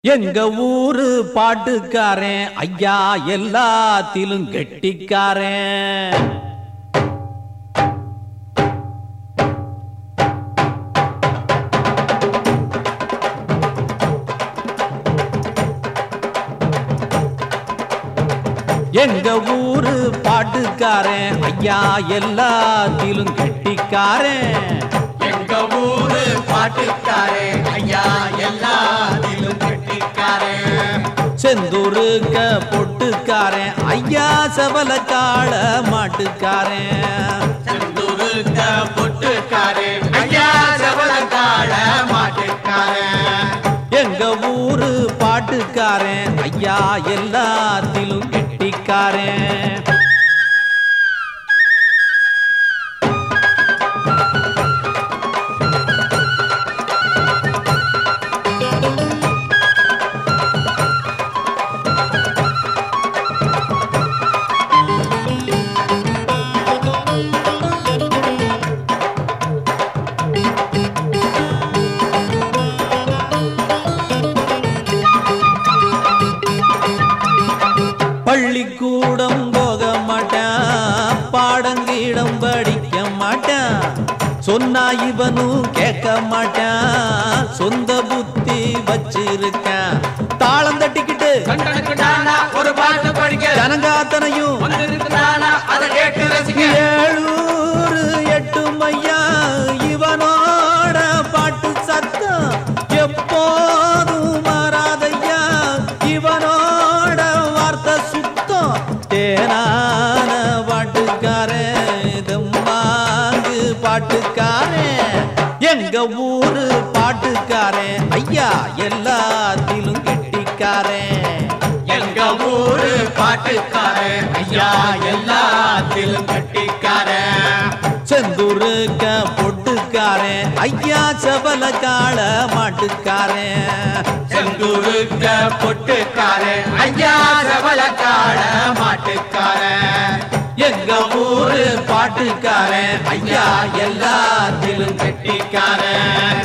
எங்க ஊரு பாட்டுக்காரன் ஐயா எல்லாத்திலும் கெட்டிக்காரன் எங்க ஊரு பாட்டுக்காரன் ஐயா எல்லாத்திலும் கெட்டிக்காரன் எங்க ஊரு பாட்டுக்காரே ஐயா எல்லாத்திலும் கெட்டிக்காரே செந்தூருக்க பொட்டுக்காரன் ஐயா சபல காள மாட்டுக்காரன் செந்தூருக்க பொட்டுக்காரே ஐயா சவளக்கால மாட்டுக்காரே எங்க ஊரு பாட்டுக்காரன் ஐயா எல்லாத்திலும் கெட்டிக்காரன் பள்ளிக்கூடம் போக மாட்டான் பாடங்கீடம் படிக்க மாட்டான் சொன்னா இவனும் கேட்க மாட்டான் சொந்த புத்தி வச்சிருக்கான் தாளம் தட்டிக்கிட்டு கண்டனுக்கு நானா ஒரு பாட்டு படிக்க ஜனங்காத்தனையும் வந்திருக்கு நானா அதை கேட்டு ரசிக்க ஏழூரு எட்டு மையா இவனோட பாட்டு சத்தம் எப்போதும் மாறாதையா இவனோட வார்த்தை சுத்தம் தேனான பாட்டுக்காரன் தெம்மாங்கு பாட்டுக்காரன் எங்க ஊரு பாட்டுக்காரன் ஐயா எல்லாத்திலும் கெட்டிக்காரன் எங்க ஊரு பாட்டுக்காரே ஐயா எல்லாத்திலும் கெட்டிக்காரே செந்தூருக்க பொட்டுக்காரன் ஐயா சபல காள மாட்டுக்காரன் செந்தூருக்க பொட்டுக்காரே ஐயா சவளக்கால மாட்டுக்காரே எங்க ஊரு பாட்டுக்காரன் ஐயா எல்லாத்திலும் கெட்டிக்காரன்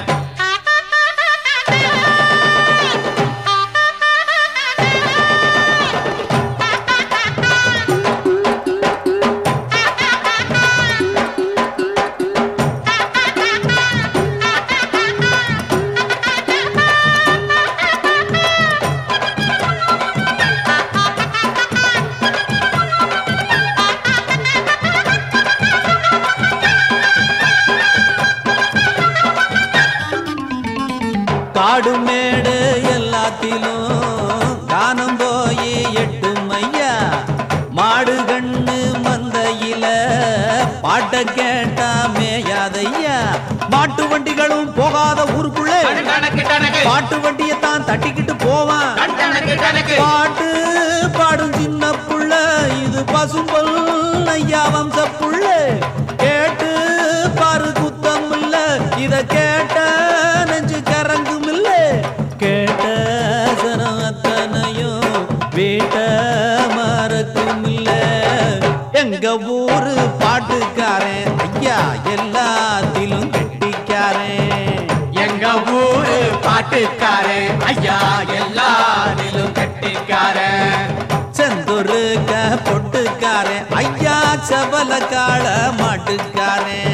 காடு மேடு எல்லாத்திலும் காணம் போய் எட்டு மையா மாடு கண்ணு மந்தையில பாட்ட கேட்டா மேயாதையா மாட்டு வண்டிகளும் போகாத ஊருக்குள்ளே கணக்கு கணக்கு பாட்டு வண்டியை தான் தட்டிக்கிட்டு போவான் கணக்கு கணக்கு பாட்டு பாடும் சின்ன புள்ள இது பசும்பல் ஐயா வம்ச புள்ள கேட்டு பாரு குத்தம் இல்ல இத கேட்ட நெஞ்சு கரங்கும் இல்ல கேட்ட சனம் அத்தனையும் வீட்ட மறக்கும் இல்ல எங்க ஊரு பாட்டுக்காரன் ஐயா எல்லாத்திலும் கெட்டிக்காரன் எங்க ஊரு பாட்டுக்காரே ஐயா எல்லாரிலும் கெட்டிக்காரே செந்தூருக்க பொட்டுக்காரன் ஐயா சபல காள மாட்டுக்காரன்